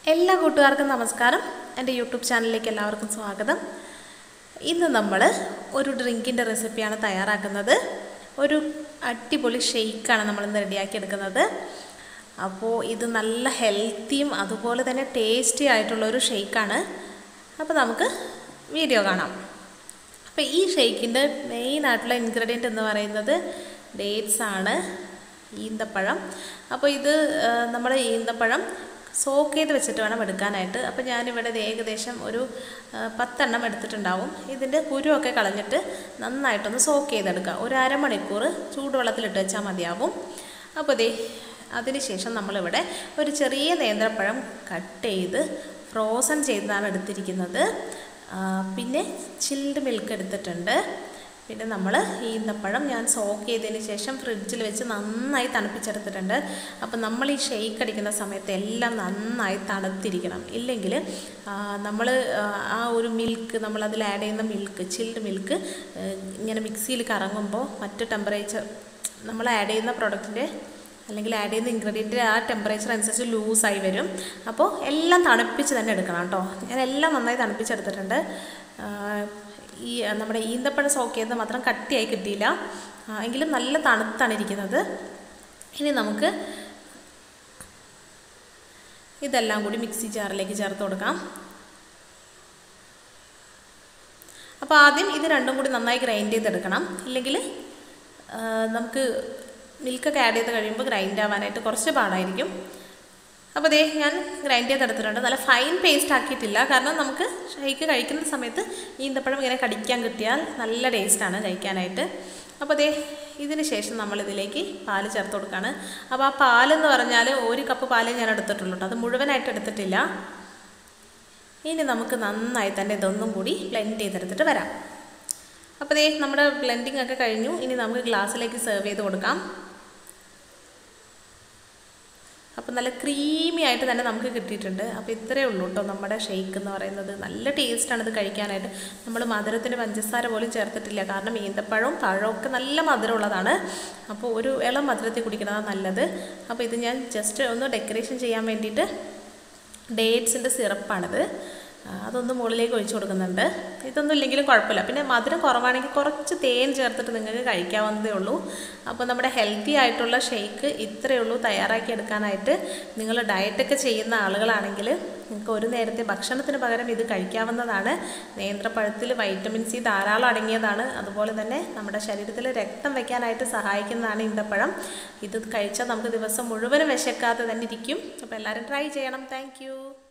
എല്ലാ കൂട്ടുകാർക്കും നമസ്കാരം എൻ്റെ യൂട്യൂബ് ചാനലിലേക്ക് എല്ലാവർക്കും സ്വാഗതം ഇന്ന് നമ്മൾ ഒരു ഡ്രിങ്കിൻ്റെ റെസിപ്പിയാണ് തയ്യാറാക്കുന്നത് ഒരു അടിപൊളി ഷെയ്ക്കാണ് നമ്മൾ ഇന്ന് റെഡിയാക്കി എടുക്കുന്നത് അപ്പോൾ ഇത് നല്ല ഹെൽത്തിയും അതുപോലെ തന്നെ ടേസ്റ്റി ആയിട്ടുള്ള ഒരു ഷെയ്ക്കാണ് അപ്പോൾ നമുക്ക് വീഡിയോ കാണാം അപ്പോൾ ഈ ഷെയ്ക്കിൻ്റെ മെയിൻ ആയിട്ടുള്ള ഇൻഗ്രീഡിയൻ്റ് എന്ന് പറയുന്നത് ഡേറ്റ്സ് ആണ് ഈന്തപ്പഴം അപ്പോൾ ഇത് നമ്മൾ ഈന്തപ്പഴം സോക്ക് ചെയ്ത് വെച്ചിട്ട് വേണം എടുക്കാനായിട്ട് അപ്പോൾ ഞാനിവിടെ ഇത് ഏകദേശം ഒരു ആ, പത്തെണ്ണം എടുത്തിട്ടുണ്ടാവും ഇതിൻ്റെ കുരുവൊക്കെ കളഞ്ഞിട്ട് നന്നായിട്ടൊന്ന് സോക്ക് ചെയ്തെടുക്കുക ഒരു അരമണിക്കൂർ ചൂടുവെള്ളത്തിലിട്ട് വെച്ചാൽ മതിയാവും അപ്പോൾ ദേ അതിനുശേഷം നമ്മളിവിടെ ഒരു ചെറിയ നേന്ത്രപ്പഴം കട്ട് ചെയ്ത് ഫ്രോസൺ ചെയ്തതാണ് എടുത്തിരിക്കുന്നത് ആ, പിന്നെ ചിൽഡ് മിൽക്ക് എടുത്തിട്ടുണ്ട് പിന്നെ നമ്മൾ ഈന്തപ്പഴം ഞാൻ സോക്ക് ചെയ്തതിന് ശേഷം ഫ്രിഡ്ജിൽ വെച്ച് നന്നായി തണുപ്പിച്ചെടുത്തിട്ടുണ്ട് അപ്പം നമ്മൾ ഈ ഷെയ്ക്ക് അടിക്കുന്ന സമയത്ത് എല്ലാം നന്നായി തണുത്തിരിക്കണം ഇല്ലെങ്കിൽ നമ്മൾ ആ ഒരു മിൽക്ക് നമ്മൾ അതിൽ ആഡ് ചെയ്യുന്ന മിൽക്ക് ചിൽഡ് മിൽക്ക് ഇങ്ങനെ മിക്സിയിൽ കറങ്ങുമ്പോൾ മറ്റ് ടെമ്പറേച്ചർ നമ്മൾ ആഡ് ചെയ്യുന്ന പ്രോഡക്റ്റിൻ്റെ അല്ലെങ്കിൽ ആഡ് ചെയ്യുന്ന ഇൻഗ്രീഡിയൻറ്റ് ആ ടെമ്പറേച്ചർ അനുസരിച്ച് ലൂസായി വരും അപ്പോൾ എല്ലാം തണുപ്പിച്ച് തന്നെ എടുക്കണം കേട്ടോ ഞാൻ എല്ലാം നന്നായി തണുപ്പിച്ചെടുത്തിട്ടുണ്ട് ആ, ഈ നമ്മുടെ ഈന്തപ്പഴം സോക്ക് ചെയ്ത് മാത്രം കട്ടിയായി കിട്ടിയില്ല ആ, എങ്കിലും നല്ല തണുത്താണ് ഇരിക്കുന്നത് ഇനി നമുക്ക് ഇതെല്ലാം കൂടി മിക്സി ജാറിലേക്ക് ചേർത്ത് കൊടുക്കാം അപ്പോൾ ആദ്യം ഇത് രണ്ടും കൂടി നന്നായി ഗ്രൈൻഡ് ചെയ്തെടുക്കണം ഇല്ലെങ്കിൽ ആ, നമുക്ക് മിൽക്കൊക്കെ ആഡ് ചെയ്ത് കഴിയുമ്പോൾ ഗ്രൈൻഡ് ആവാനായിട്ട് കുറച്ച് പാടായിരിക്കും അപ്പോൾ ദേ ഞാൻ ഗ്രൈൻഡ് ചെയ്തെടുത്തിട്ടുണ്ട് നല്ല ഫൈൻ പേസ്റ്റ് ആക്കിയിട്ടില്ല കാരണം നമുക്ക് ഷൈക്ക് കഴിക്കുന്ന സമയത്ത് ഈന്തപ്പഴം ഇങ്ങനെ കടിക്കാൻ കിട്ടിയാൽ നല്ല ടേസ്റ്റാണ് കഴിക്കാനായിട്ട് അപ്പോൾ ദേ ഇതിന് ശേഷം നമ്മൾ ഇതിലേക്ക് പാല് ചേർത്ത് കൊടുക്കുകയാണ് അപ്പോൾ ആ പാലെന്ന് പറഞ്ഞാൽ ഒരു കപ്പ് പാലേ ഞാൻ എടുത്തിട്ടുള്ളൂ കേട്ടോ അത് മുഴുവനായിട്ട് എടുത്തിട്ടില്ല ഇനി നമുക്ക് നന്നായി തന്നെ ഇതൊന്നും കൂടി ബ്ലെൻഡ് ചെയ്തെടുത്തിട്ട് വരാം അപ്പോൾ ദേ നമ്മുടെ ബ്ലെൻഡിങ് ഒക്കെ കഴിഞ്ഞു ഇനി നമുക്ക് ഗ്ലാസ്സിലേക്ക് സെർവ് ചെയ്ത് കൊടുക്കാം അപ്പോൾ നല്ല ക്രീമി ആയിട്ട് തന്നെ നമുക്ക് കിട്ടിയിട്ടുണ്ട് അപ്പോൾ ഇത്രയേ ഉള്ളൂ കേട്ടോ നമ്മുടെ ഷെയ്ക്ക് എന്ന് പറയുന്നത് നല്ല ടേസ്റ്റാണ് ഇത് കഴിക്കാനായിട്ട് നമ്മൾ മധുരത്തിന് പഞ്ചസാര പോലും ചേർത്തിട്ടില്ല കാരണം ഈന്തപ്പഴവും പഴമൊക്കെ നല്ല മധുരമുള്ളതാണ് അപ്പോൾ ഒരു ഇളം മധുരത്തിൽ കുടിക്കുന്നതാണ് നല്ലത് അപ്പോൾ ഇത് ഞാൻ ജസ്റ്റ് ഒന്ന് ഡെക്കറേഷൻ ചെയ്യാൻ വേണ്ടിയിട്ട് ഡേറ്റ്സിൻ്റെ സിറപ്പാണിത് ആ, അതൊന്ന് മുകളിലേക്ക് ഒഴിച്ചു കൊടുക്കുന്നുണ്ട് ഇതൊന്നും ഇല്ലെങ്കിലും കുഴപ്പമില്ല പിന്നെ മധുരം കുറവാണെങ്കിൽ കുറച്ച് തേൻ ചേർത്തിട്ട് നിങ്ങൾക്ക് കഴിക്കാവുന്നതേ ഉള്ളൂ അപ്പോൾ നമ്മുടെ ഹെൽത്തി ആയിട്ടുള്ള ഷേക്ക് ഇത്രയേ ഉള്ളൂ തയ്യാറാക്കി എടുക്കാനായിട്ട് നിങ്ങൾ ഡയറ്റൊക്കെ ചെയ്യുന്ന ആളുകളാണെങ്കിൽ നിങ്ങൾക്ക് ഒരു നേരത്തെ ഭക്ഷണത്തിന് പകരം ഇത് കഴിക്കാവുന്നതാണ് നേന്ത്രപ്പഴത്തിൽ വൈറ്റമിൻ സി ധാരാളം അടങ്ങിയതാണ് അതുപോലെ തന്നെ നമ്മുടെ ശരീരത്തിൽ രക്തം വയ്ക്കാനായിട്ട് സഹായിക്കുന്നതാണ് ഈന്തപ്പഴം ഇത് കഴിച്ചാൽ നമുക്ക് ദിവസം മുഴുവനും വിശക്കാതെ തന്നെ ഇരിക്കും അപ്പോൾ എല്ലാവരും ട്രൈ ചെയ്യണം താങ്ക്